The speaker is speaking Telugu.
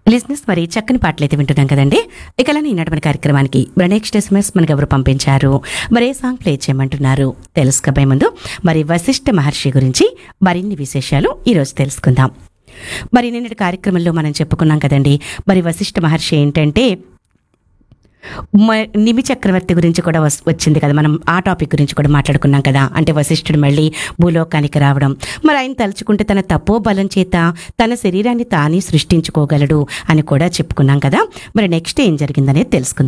లిజినెస్ మరి చక్కని పాటలు అయితే వింటున్నాం కదండి ఇక అలానే ఈనాటి మన కార్యక్రమానికి మరి నెక్స్ట్ ఎస్ఎంఎస్ మనకు ఎవరు పంపించారు మరి ఏ సాంగ్ ప్లే చేయమంటున్నారు తెలుసుకోబోయే ముందు మరి వశిష్ఠ మహర్షి గురించి మరిన్ని విశేషాలు ఈరోజు తెలుసుకుందాం మరి నిన్నటి కార్యక్రమంలో మనం చెప్పుకున్నాం కదండి మరి వశిష్ఠ మహర్షి ఏంటంటే మ- నిమి చక్రవర్తి గురించి కూడా వస్- వచ్చింది కదా మనం ఆ టాపిక్ గురించి కూడా మాట్లాడుకున్నాం కదా అంటే వశిష్ఠుడు మళ్ళీ భూలోకానికి రావడం మరి ఆయన తలుచుకుంటే తన తపో బలం చేత తన శరీరాన్ని తానే సృష్టించుకోగలడు అని కూడా చెప్పుకున్నాం కదా మరి నెక్స్ట్ ఏం జరిగిందనేది తెలుసుకుందాం